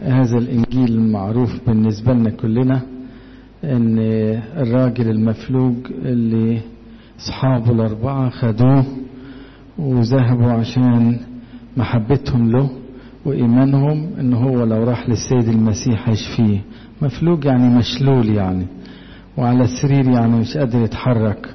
هذا الإنجيل المعروف بالنسبة لنا كلنا إن الراجل المفلوج اللي أصحابه الأربعة خدوه وذهبوا عشان محبتهم له وإيمانهم إن هو لو راح للسيد المسيح هيشفيه مفلوج يعني مشلول يعني وعلى السرير يعني مش قادر يتحرك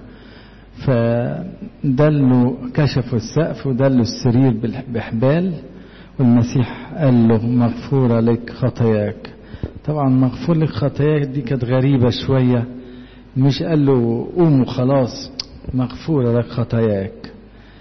فدلوا كشفوا السقف ودلوا السرير بحبال والمسيح قال له مغفورة لك خطاياك طبعا مغفور لك خطاياك دي كانت غريبة شوية مش قال له قوم وخلاص مغفورة لك خطاياك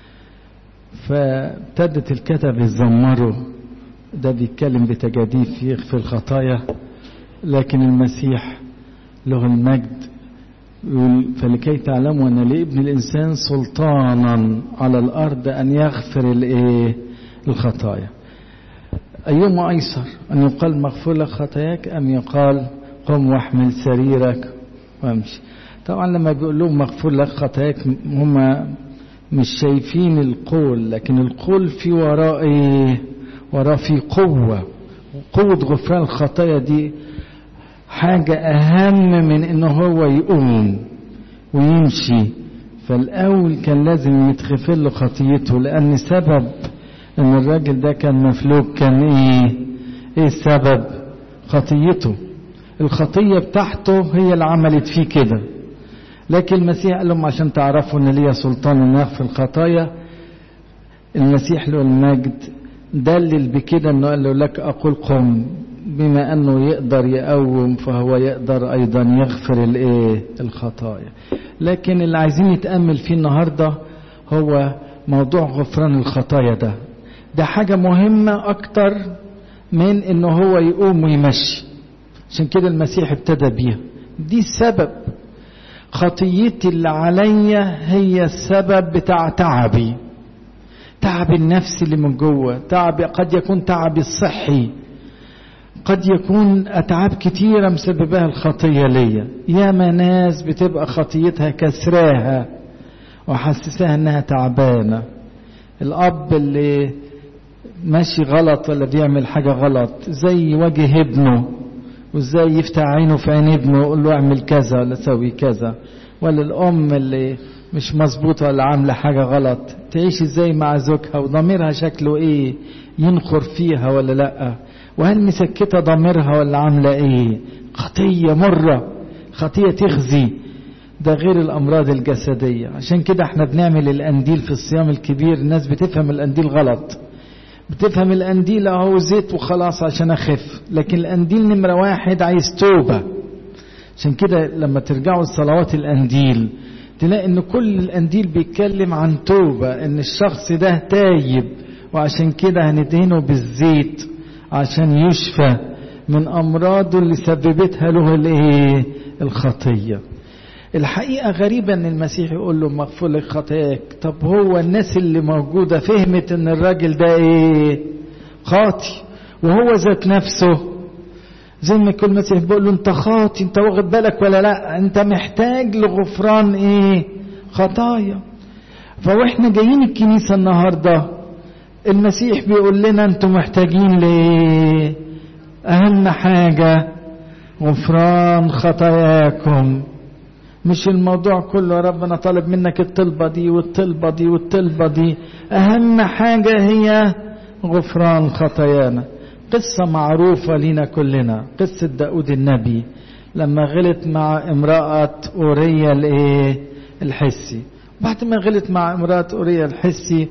فابتدت الكتب يزمروا ده بيتكلم بتجاديف يغفر الخطايا لكن المسيح له المجد يقول فلكي تعلموا ان لابن الانسان سلطانا على الارض ان يغفر الايه الخطايا ايهما ايسر ان يقال مغفور لك خطاياك ام يقال قم واحمل سريرك وامشي طبعا لما بيقول لهم مغفور لك خطاياك هم مش شايفين القول لكن القول في وراء ايه وراه في قوه قوه غفران الخطايا دي حاجة أهم من إنه هو يقوم ويمشي فالأول كان لازم يتغفر له خطيته لأن سبب إن الراجل ده كان مفلوج كان إيه؟ إيه السبب؟ خطيته الخطية بتاعته هي اللي عملت فيه كده لكن المسيح قال لهم عشان تعرفوا إن ليا سلطان إن أغفر الخطايا المسيح له المجد دلل بكده إنه قال له لك أقول قم بما انه يقدر يقوم فهو يقدر ايضا يغفر الايه الخطايا لكن اللي عايزين يتامل فيه النهارده هو موضوع غفران الخطايا ده ده حاجه مهمه اكتر من انه هو يقوم ويمشي عشان كده المسيح ابتدى بيها دي السبب خطيتي اللي عليا هي السبب بتاع تعبي تعب النفس اللي من جوه تعب قد يكون تعبي الصحي قد يكون أتعاب كتيرة مسببها الخطية ليا ياما ناس بتبقى خطيتها كسراها وحسسها انها تعبانة الأب اللي ماشي غلط ولا بيعمل حاجة غلط زي وجه ابنه وازاي يفتح عينه في عين ابنه ويقول له اعمل كذا ولا سوي كذا ولا الأم اللي مش مظبوطة ولا عاملة حاجة غلط تعيش ازاي مع زوجها وضميرها شكله ايه ينخر فيها ولا لأ وهل مسكتة ضميرها ولا عاملة ايه خطية مرة خطية تخزي ده غير الأمراض الجسدية عشان كده احنا بنعمل الأنديل في الصيام الكبير الناس بتفهم الأنديل غلط بتفهم الأنديل اهو زيت وخلاص عشان أخف لكن الأنديل نمرة واحد عايز توبة عشان كده لما ترجعوا لصلوات الأنديل تلاقي ان كل الأنديل بيتكلم عن توبة ان الشخص ده تايب وعشان كده هندهنه بالزيت عشان يشفى من امراضه اللي سببتها له الايه الخطيه الحقيقه غريبه ان المسيح يقول له مغفور لك خطاياك طب هو الناس اللي موجوده فهمت ان الراجل ده ايه خاطي وهو ذات نفسه زي ما يكون المسيح بيقول له انت خاطي انت واخد بالك ولا لا انت محتاج لغفران ايه خطايا فواحنا جايين الكنيسه النهارده المسيح بيقول لنا انتم محتاجين لايه اهم حاجه غفران خطاياكم مش الموضوع كله يا رب انا طالب منك الطلبه دي والطلبه دي والطلبه دي اهم حاجه هي غفران خطايانا قصه معروفه لنا كلنا قصه داود النبي لما غلط مع امراه اوريا الايه الحسي بعد ما غلط مع امراه اوريا الحسي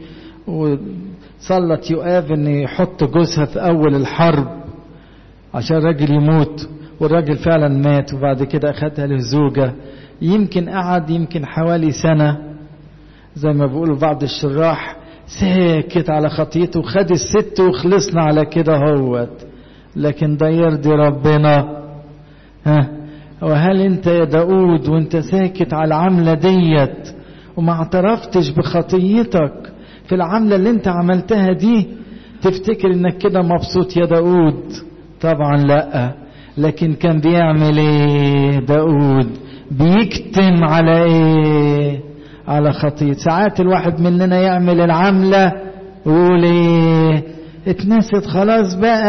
صلت يؤاب ان يحط جوزها في اول الحرب عشان الراجل يموت والراجل فعلا مات وبعد كده اخدها للزوجة يمكن قعد يمكن حوالي سنة زي ما بيقولوا بعض الشراح ساكت على خطيته وخد الست وخلصنا على كده هوت لكن ده يرضي ربنا ها وهل انت يا داود وانت ساكت على العملة ديت وما اعترفتش بخطيتك في العملة اللي انت عملتها دي تفتكر انك كده مبسوط يا داود طبعا لا لكن كان بيعمل ايه داود بيكتم على ايه على خطية ساعات الواحد مننا يعمل العملة ويقول ايه اتنست خلاص بقى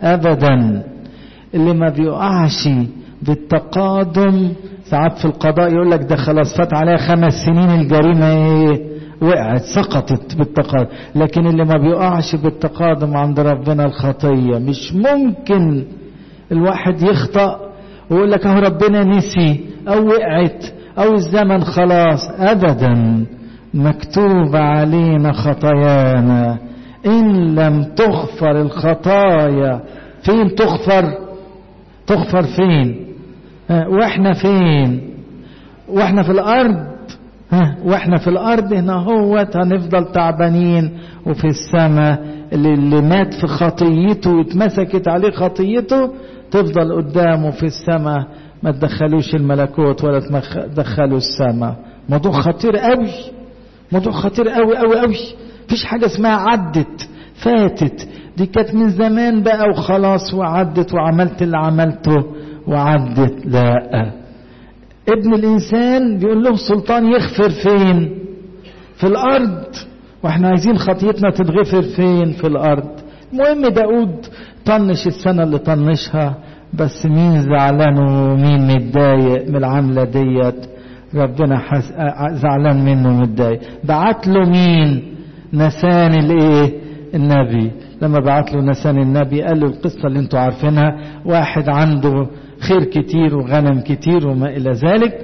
ابدا اللي ما بيقعش بالتقادم ساعات في القضاء يقول لك ده خلاص فات عليها خمس سنين الجريمه ايه وقعت سقطت بالتقادم لكن اللي ما بيقعش بالتقادم عند ربنا الخطيه مش ممكن الواحد يخطأ ويقول لك اهو ربنا نسي او وقعت او الزمن خلاص ابدا مكتوب علينا خطايانا ان لم تغفر الخطايا فين تغفر تغفر فين ها واحنا فين واحنا في الارض ها واحنا في الارض هنا هوت هنفضل تعبانين وفي السماء اللي, اللي مات في خطيته واتمسكت عليه خطيته تفضل قدامه في السماء ما تدخلوش الملكوت ولا تدخلوا السماء موضوع خطير قوي موضوع خطير قوي قوي قوي مفيش حاجه اسمها عدت فاتت دي كانت من زمان بقى وخلاص وعدت وعملت اللي عملته وعدت لا ابن الانسان بيقول له سلطان يغفر فين في الارض واحنا عايزين خطيتنا تتغفر فين في الارض المهم داود طنش السنة اللي طنشها بس مين زعلان ومين متضايق من العملة ديت ربنا حس... زعلان منه متضايق بعت له مين نسان الايه النبي لما بعت له نسان النبي قال له القصة اللي انتوا عارفينها واحد عنده خير كتير وغنم كتير وما إلى ذلك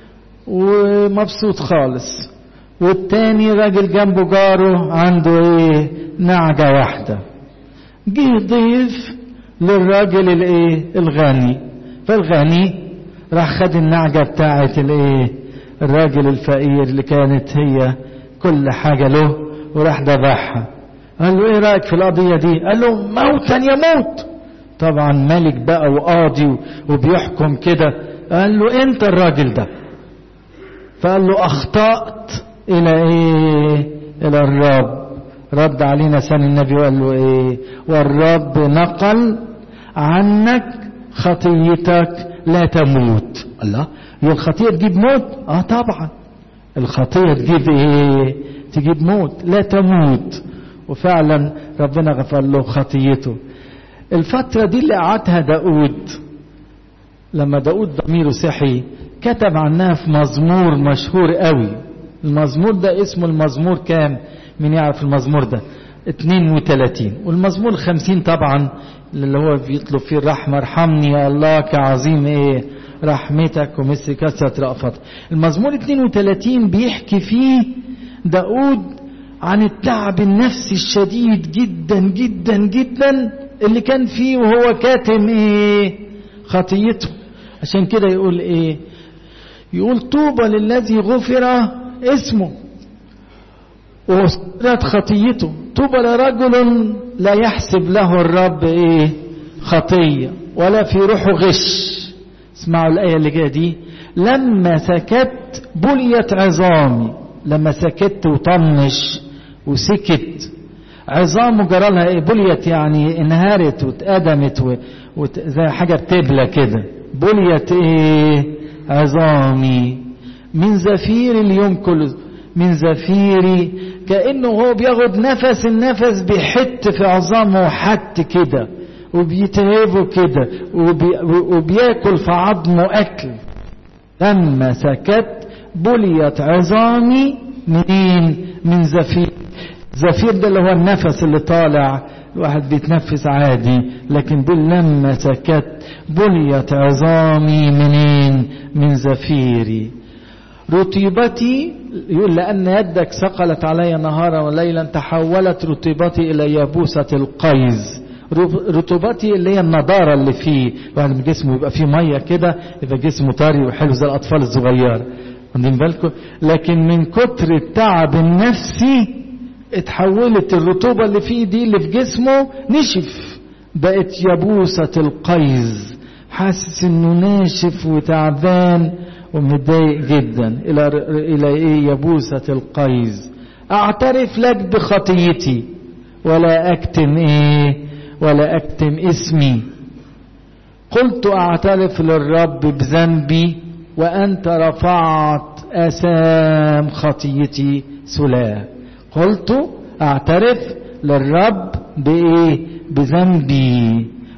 ومبسوط خالص والتاني راجل جنبه جاره عنده ايه نعجة واحدة جه ضيف للراجل الايه الغني فالغني راح خد النعجة بتاعت الايه الراجل الفقير اللي كانت هي كل حاجة له وراح ذبحها قال له ايه رأيك في القضية دي قال له موتا يموت طبعا ملك بقى وقاضي وبيحكم كده قال له انت الراجل ده فقال له اخطأت الى ايه الى الرب رد علينا سن النبي وقال له ايه والرب نقل عنك خطيتك لا تموت الله هي الخطيئة تجيب موت اه طبعا الخطيئة تجيب ايه تجيب موت لا تموت وفعلا ربنا غفر له خطيته الفترة دي اللي قعدها داود لما داود ضميره صحي كتب عنها في مزمور مشهور قوي المزمور ده اسمه المزمور كام مين يعرف المزمور ده 32 والمزمور 50 طبعا اللي هو بيطلب فيه الرحمة ارحمني يا الله كعظيم ايه رحمتك ومثل كثرة رأفتك المزمور 32 بيحكي فيه داود عن التعب النفسي الشديد جدا جدا جدا اللي كان فيه وهو كاتم ايه خطيته عشان كده يقول ايه يقول طوبى للذي غفر اسمه وغفرت خطيته طوبى لرجل لا يحسب له الرب ايه خطية ولا في روحه غش اسمعوا الآية اللي جاية دي لما سكت بليت عظامي لما سكت وطنش وسكت عظامه جرى لها ايه بليت يعني انهارت واتقدمت و... وت... زي حاجة بتبلى كده بليت ايه عظامي من زفير اليوم كله من زفيري كأنه هو بياخد نفس النفس بيحت في عظامه حت كده وبيتعبه كده وبي... وبياكل في عظمه أكل لما سكت بليت عظامي منين من زفير زفير ده اللي هو النفس اللي طالع الواحد بيتنفس عادي لكن بيقول لما سكت بليت عظامي منين من زفيري رطيبتي يقول لأن يدك ثقلت علي نهارا وليلا تحولت رطيبتي إلى يابوسة القيز رطوبتي اللي هي النضارة اللي فيه الواحد من جسمه يبقى فيه مية كده يبقى جسمه طري وحلو زي الأطفال الصغيرة واخدين بالكم لكن من كتر التعب النفسي اتحولت الرطوبة اللي فيه دي اللي في جسمه نشف بقت يبوسة القيز حاسس انه ناشف وتعبان ومتضايق جدا الى الى ايه يبوسة القيز اعترف لك بخطيتي ولا اكتم ايه ولا اكتم اسمي قلت اعترف للرب بذنبي وانت رفعت اثام خطيتي سلاه قلت اعترف للرب بايه بذنبي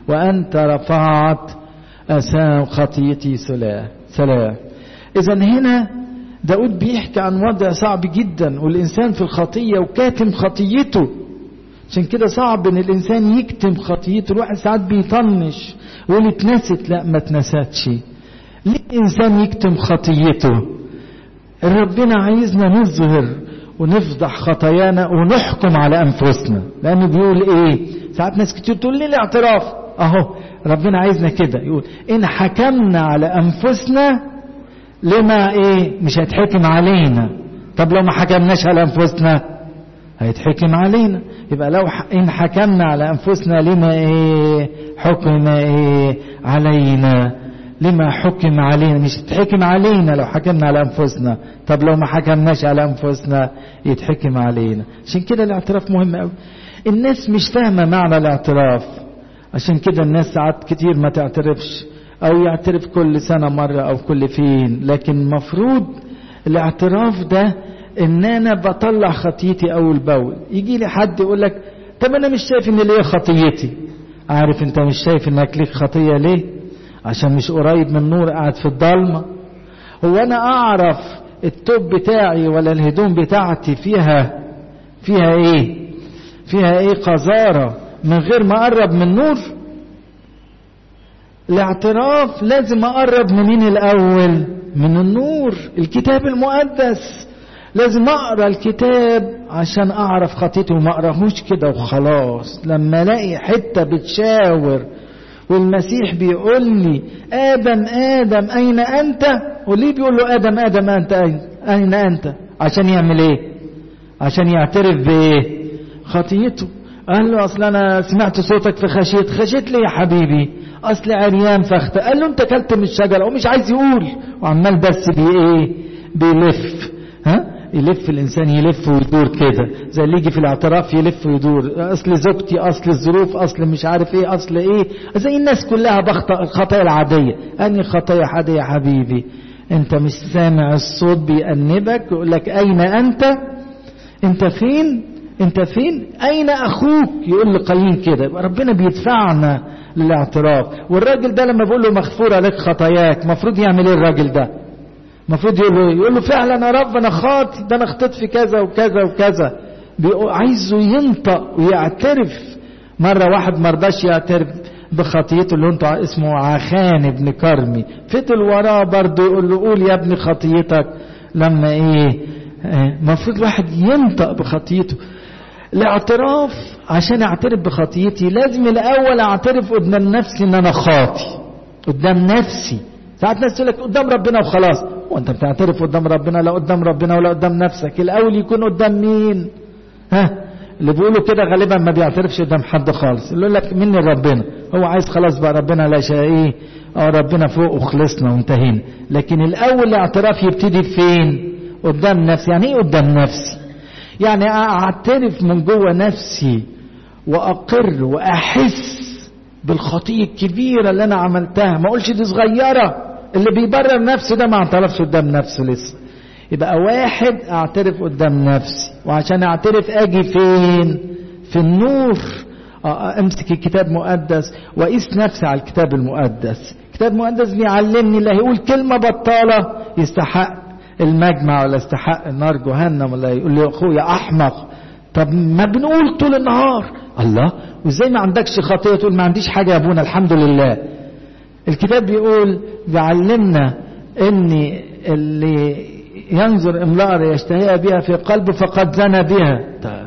وأنت رفعت أسام خطيتي سلام إذا هنا داود بيحكي عن وضع صعب جدا والإنسان في الخطية وكاتم خطيته عشان كده صعب ان الانسان يكتم خطيته الواحد ساعات بيطنش ويقول اتنست لا ما اتنستش ليه الانسان يكتم خطيته ربنا عايزنا نظهر ونفضح خطايانا ونحكم على انفسنا لانه بيقول ايه ساعات ناس كتير تقول لي الاعتراف اهو ربنا عايزنا كده يقول ان حكمنا على انفسنا لما ايه مش هيتحكم علينا طب لو ما حكمناش على انفسنا هيتحكم علينا يبقى لو ان حكمنا على انفسنا لما ايه حكم ايه علينا لما حكم علينا مش يتحكم علينا لو حكمنا على انفسنا طب لو ما حكمناش على انفسنا يتحكم علينا عشان كده الاعتراف مهم قوي الناس مش فاهمه معنى الاعتراف عشان كده الناس ساعات كتير ما تعترفش او يعترف كل سنه مره او كل فين لكن المفروض الاعتراف ده ان انا بطلع خطيتي اول باول يجي لي حد يقول لك طب انا مش شايف ان ليا خطيتي عارف انت مش شايف انك ليك خطيه ليه عشان مش قريب من النور قاعد في الضلمه هو انا اعرف التوب بتاعي ولا الهدوم بتاعتي فيها فيها ايه فيها ايه قذاره من غير ما اقرب من النور الاعتراف لازم اقرب منين الاول من النور الكتاب المقدس لازم اقرا الكتاب عشان اعرف خطيتي وما اقراهوش كده وخلاص لما الاقي حته بتشاور والمسيح بيقول لي ادم ادم اين انت وليه بيقول له ادم ادم انت اين اين انت عشان يعمل ايه عشان يعترف بايه خطيته قال له اصل انا سمعت صوتك في خشيت خشيت ليه يا حبيبي اصل عريان فخت قال له انت كلت من الشجره ومش عايز يقول وعمال بس بي ايه بيلف ها يلف الانسان يلف ويدور كده زي اللي يجي في الاعتراف يلف ويدور اصل زوجتي اصل الظروف اصل مش عارف ايه اصل ايه زي الناس كلها بخطا الخطايا العاديه اني خطايا عاديه يا حبيبي انت مش سامع الصوت بيأنبك يقول لك اين انت انت فين انت فين اين اخوك يقول لقايين كده يبقى ربنا بيدفعنا للاعتراف والراجل ده لما بقول له مغفوره لك خطاياك المفروض يعمل ايه الراجل ده المفروض يقول له يقول له فعلا يا رب انا خاطي ده انا خطيت في كذا وكذا وكذا عايزه ينطق ويعترف مره واحد ما رضاش يعترف بخطيته اللي انتوا اسمه عخان ابن كرمي فضل وراه برضه يقول له قول يا ابني خطيتك لما ايه المفروض واحد ينطق بخطيته الاعتراف عشان اعترف بخطيتي لازم الاول اعترف قدام نفسي ان انا خاطي قدام نفسي ساعات ناس تقول لك قدام ربنا وخلاص وانت بتعترف قدام ربنا لا قدام ربنا ولا قدام نفسك الاول يكون قدام مين ها اللي بيقولوا كده غالبا ما بيعترفش قدام حد خالص اللي يقول لك مني ربنا هو عايز خلاص بقى ربنا لا شيء ايه اه ربنا فوق وخلصنا وانتهينا لكن الاول الاعتراف يبتدي فين قدام نفسي يعني ايه قدام نفسي يعني اعترف من جوه نفسي واقر واحس بالخطيه الكبيره اللي انا عملتها ما اقولش دي صغيره اللي بيبرر نفسه ده ما اعترفش قدام نفسه لسه يبقى واحد اعترف قدام نفسي وعشان اعترف اجي فين في النور امسك الكتاب المقدس واقيس نفسي على الكتاب المقدس الكتاب المقدس بيعلمني اللي هيقول كلمه بطاله يستحق المجمع ولا يستحق النار جهنم ولا يقول لي اخويا احمق طب ما بنقول طول النهار الله وازاي ما عندكش خطيه تقول ما عنديش حاجه يا ابونا الحمد لله الكتاب بيقول بيعلمنا ان اللي ينظر امرأة يشتهيها بها في قلبه فقد زنى بها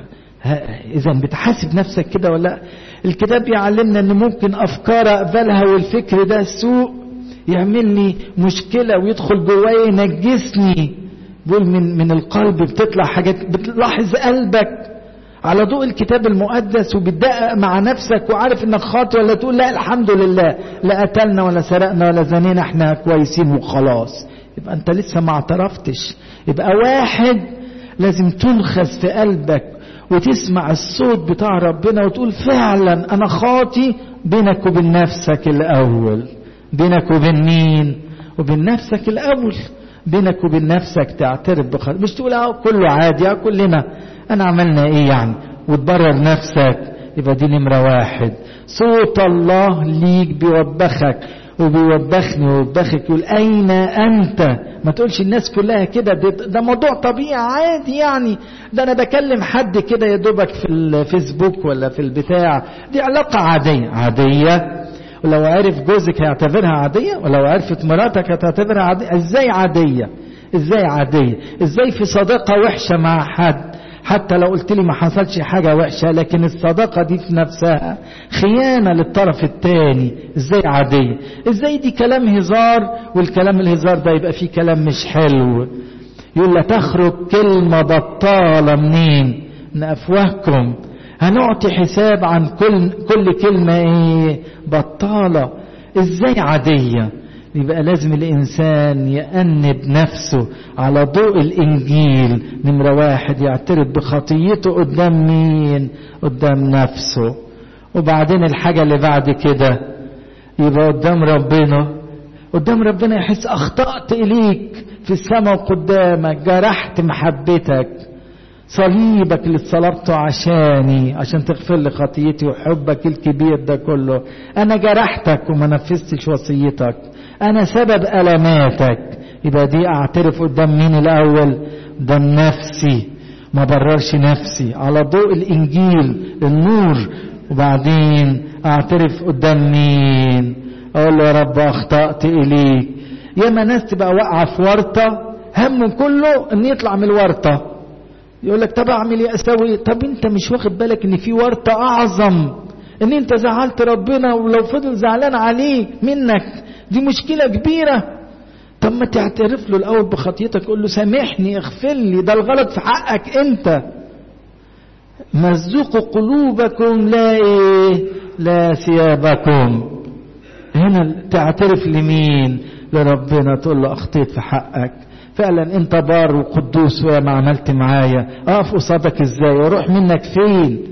اذا بتحاسب نفسك كده ولا الكتاب يعلمنا ان ممكن افكار اقبلها والفكر ده سوء يعمل لي مشكلة ويدخل جوايا ينجسني بيقول من من القلب بتطلع حاجات بتلاحظ قلبك على ضوء الكتاب المقدس وبتدقق مع نفسك وعارف انك خاطئ ولا تقول لا الحمد لله لا قتلنا ولا سرقنا ولا زنينا احنا كويسين وخلاص يبقى انت لسه ما اعترفتش يبقى واحد لازم تنخذ في قلبك وتسمع الصوت بتاع ربنا وتقول فعلا انا خاطي بينك وبين نفسك الاول بينك وبين مين وبين نفسك الاول بينك وبين نفسك تعترف بخطأ مش تقول اه كله عادي اه كلنا انا عملنا ايه يعني وتبرر نفسك يبقى دي نمرة واحد صوت الله ليك بيوبخك وبيوبخني ويوبخك يقول أين أنت ما تقولش الناس كلها كده ده, ده موضوع طبيعي عادي يعني ده أنا بكلم حد كده يا دوبك في الفيسبوك ولا في البتاع دي علاقة عادية عادية ولو عرف جوزك هيعتبرها عادية ولو عرفت مراتك هتعتبرها عادية ازاي عادية ازاي عادية ازاي في صداقة وحشة مع حد حتى لو قلت لي ما حصلش حاجة وحشة لكن الصداقة دي في نفسها خيانة للطرف الثاني ازاي عادية ازاي دي كلام هزار والكلام الهزار ده يبقى فيه كلام مش حلو يقول لا تخرج كلمة بطالة منين من أفواهكم هنعطي حساب عن كل كل كلمة ايه بطالة ازاي عادية يبقى لازم الإنسان يأنب نفسه على ضوء الإنجيل نمرة واحد يعترف بخطيته قدام مين قدام نفسه وبعدين الحاجة اللي بعد كده يبقى قدام ربنا قدام ربنا يحس أخطأت إليك في السماء قدامك جرحت محبتك صليبك اللي اتصلبته عشاني عشان تغفر لي خطيتي وحبك الكبير ده كله انا جرحتك وما نفذتش وصيتك انا سبب الماتك يبقى دي اعترف قدام مين الاول قدام نفسي ما بررش نفسي على ضوء الانجيل النور وبعدين اعترف قدام مين اقول له يا رب اخطأت اليك ياما ناس تبقى واقعه في ورطه همه كله ان يطلع من الورطه يقول لك طب اعمل ايه اسوي طب انت مش واخد بالك ان في ورطه اعظم ان انت زعلت ربنا ولو فضل زعلان عليك منك دي مشكله كبيره طب ما تعترف له الاول بخطيتك قول له سامحني اغفر لي ده الغلط في حقك انت مزقوا قلوبكم لا ايه لا ثيابكم هنا تعترف لمين لربنا تقول له اخطيت في حقك فعلا انت بار وقدوس وما عملت معايا اقف قصادك ازاي واروح منك فين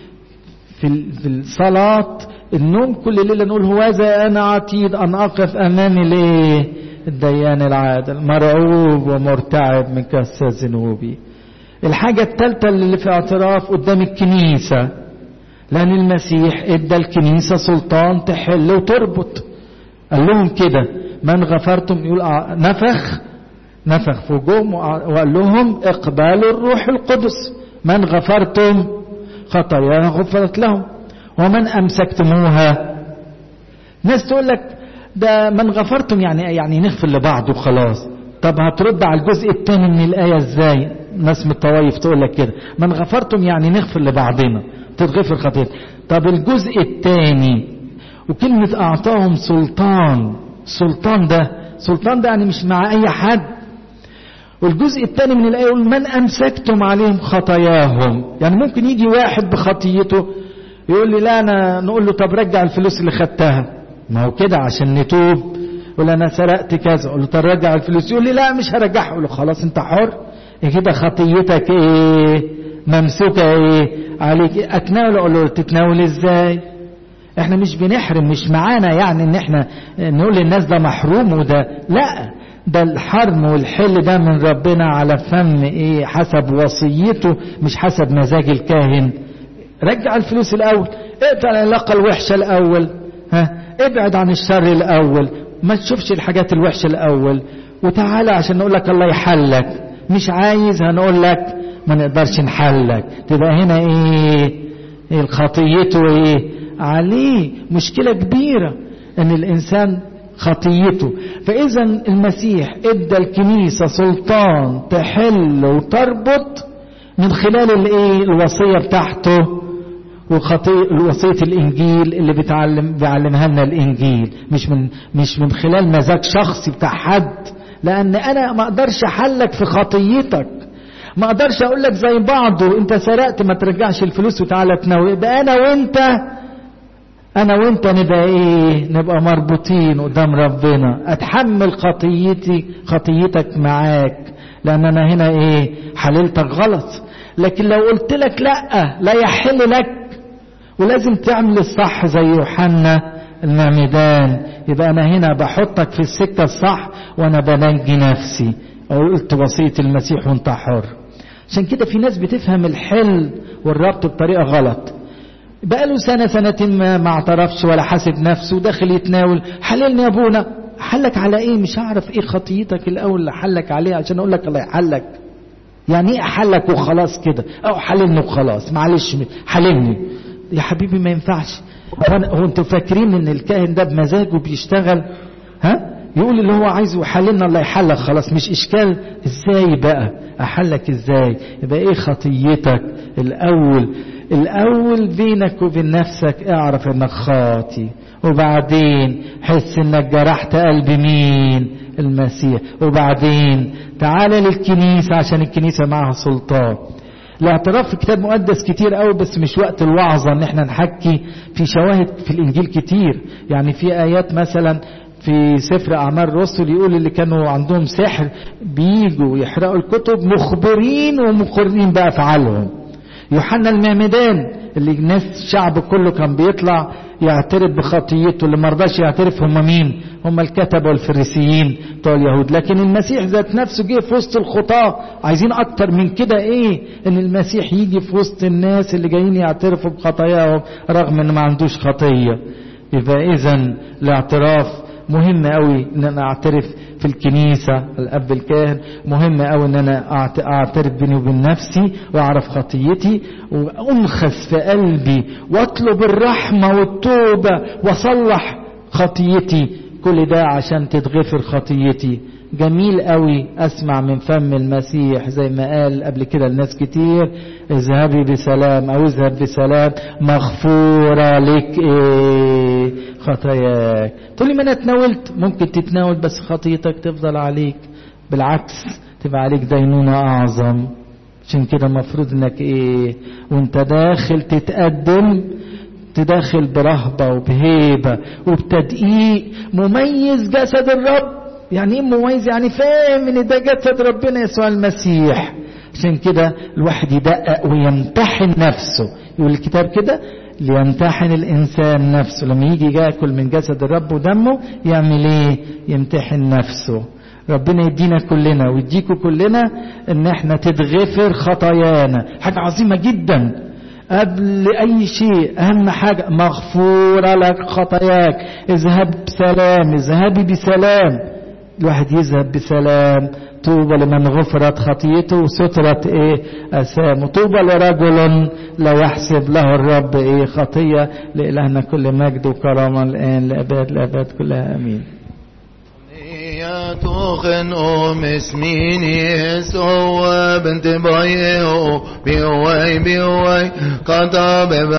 في في الصلاه النوم كل ليله نقول هوذا انا عتيد ان اقف امام الايه الديان العادل مرعوب ومرتعب من كسر ذنوبي الحاجة الثالثة اللي في اعتراف قدام الكنيسة لأن المسيح ادى الكنيسة سلطان تحل وتربط قال لهم كده من غفرتم يقول نفخ نفخ في وجوههم وقال لهم اقبلوا الروح القدس من غفرتم خطاياها غفرت لهم ومن امسكتموها ناس تقول لك ده من غفرتم يعني يعني نغفر لبعض وخلاص طب هترد على الجزء الثاني من الايه ازاي ناس من الطوايف تقول لك كده من غفرتم يعني نغفر لبعضنا تتغفر خطيئتنا طب الجزء الثاني وكلمه اعطاهم سلطان سلطان ده سلطان ده يعني مش مع اي حد والجزء الثاني من الآية يقول من أمسكتم عليهم خطاياهم يعني ممكن يجي واحد بخطيته يقول لي لا أنا نقول له طب رجع الفلوس اللي خدتها ما هو كده عشان نتوب يقول أنا سرقت كذا أقول له طب رجع الفلوس يقول لي لا مش هرجعها أقول له خلاص أنت حر كده خطيتك إيه ممسوكة إيه عليك أتناول أقول له تتناول إزاي احنا مش بنحرم مش معانا يعني ان احنا نقول للناس ده محروم وده لا ده الحرم والحل ده من ربنا على فم ايه حسب وصيته مش حسب مزاج الكاهن رجع الفلوس الاول اقطع العلاقة الوحشة الاول ها ابعد عن الشر الاول ما تشوفش الحاجات الوحشة الاول وتعالى عشان نقول لك الله يحلك مش عايز هنقول لك ما نقدرش نحلك تبقى هنا ايه, إيه خطيته ايه عليه مشكلة كبيرة ان الانسان خطيته فاذا المسيح ادى الكنيسة سلطان تحل وتربط من خلال الايه الوصية بتاعته وصية الانجيل اللي بتعلم بيعلمها لنا الانجيل مش من مش من خلال مزاج شخصي بتاع حد لان انا ما اقدرش احلك في خطيتك ما اقدرش اقول لك زي بعضه انت سرقت ما ترجعش الفلوس وتعالى تناول ده انا وانت انا وانت نبقى ايه نبقى مربوطين قدام ربنا اتحمل خطيتي خطيتك معاك لان انا هنا ايه حللتك غلط لكن لو قلت لك لا لا يحل لك ولازم تعمل الصح زي يوحنا المعمدان يبقى انا هنا بحطك في السكة الصح وانا بنجي نفسي او قلت وصية المسيح وانت حر عشان كده في ناس بتفهم الحل والربط بطريقة غلط بقاله سنة سنتين ما, ما اعترفش ولا حاسب نفسه وداخل يتناول حللني يا ابونا حلك على ايه مش هعرف ايه خطيتك الاول اللي حلك عليه عشان اقول لك الله يحلك يعني ايه احلك وخلاص كده او حللني وخلاص معلش حللني يا حبيبي ما ينفعش هو انتوا فاكرين ان الكاهن ده بمزاجه بيشتغل ها يقول اللي هو عايزه يحللنا الله يحلك خلاص مش اشكال ازاي بقى احلك ازاي يبقى ايه خطيتك الاول الاول بينك وبين نفسك اعرف انك خاطي وبعدين حس انك جرحت قلب مين المسيح وبعدين تعال للكنيسة عشان الكنيسة معها سلطان الاعتراف في كتاب مقدس كتير قوي بس مش وقت الوعظة ان احنا نحكي في شواهد في الانجيل كتير يعني في ايات مثلا في سفر اعمال الرسل يقول اللي كانوا عندهم سحر بيجوا يحرقوا الكتب مخبرين ومقرين بافعالهم يوحنا المعمدان اللي الناس الشعب كله كان بيطلع يعترف بخطيته اللي مرضاش يعترف هم مين هم الكتبة والفريسيين بتوع اليهود لكن المسيح ذات نفسه جه في وسط الخطاة عايزين اكتر من كده ايه ان المسيح يجي في وسط الناس اللي جايين يعترفوا بخطاياهم رغم ان ما عندوش خطية يبقى اذا الاعتراف مهم قوي ان انا اعترف في الكنيسة الاب الكاهن مهم قوي ان انا اعترف بيني وبين نفسي واعرف خطيتي وانخس في قلبي واطلب الرحمة والتوبة واصلح خطيتي كل ده عشان تتغفر خطيتي جميل قوي اسمع من فم المسيح زي ما قال قبل كده الناس كتير اذهبي بسلام او اذهب بسلام مغفورة لك ايه خطاياك تقول لي ما انا اتناولت ممكن تتناول بس خطيتك تفضل عليك بالعكس تبقى عليك دينونة اعظم عشان كده المفروض انك ايه وانت داخل تتقدم تداخل برهبة وبهيبة وبتدقيق مميز جسد الرب يعني ايه مميز يعني فاهم ان ده جسد ربنا يسوع المسيح عشان كده الواحد يدقق ويمتحن نفسه يقول الكتاب كده ليمتحن الانسان نفسه لما يجي ياكل من جسد الرب ودمه يعمل ايه يمتحن نفسه ربنا يدينا كلنا ويديكوا كلنا ان احنا تتغفر خطايانا حاجة عظيمة جدا قبل اي شيء اهم حاجة مغفورة لك خطاياك اذهب بسلام اذهبي بسلام الواحد يذهب بسلام طوبى لمن غفرت خطيته وسترت ايه اثامه طوبى لرجل لا يحسب له الرب ايه خطيه لالهنا كل مجد وكرامه الان لاباد لاباد كلها امين توخن أم اسميني سوى بنت بايه بيوي بيوي قطع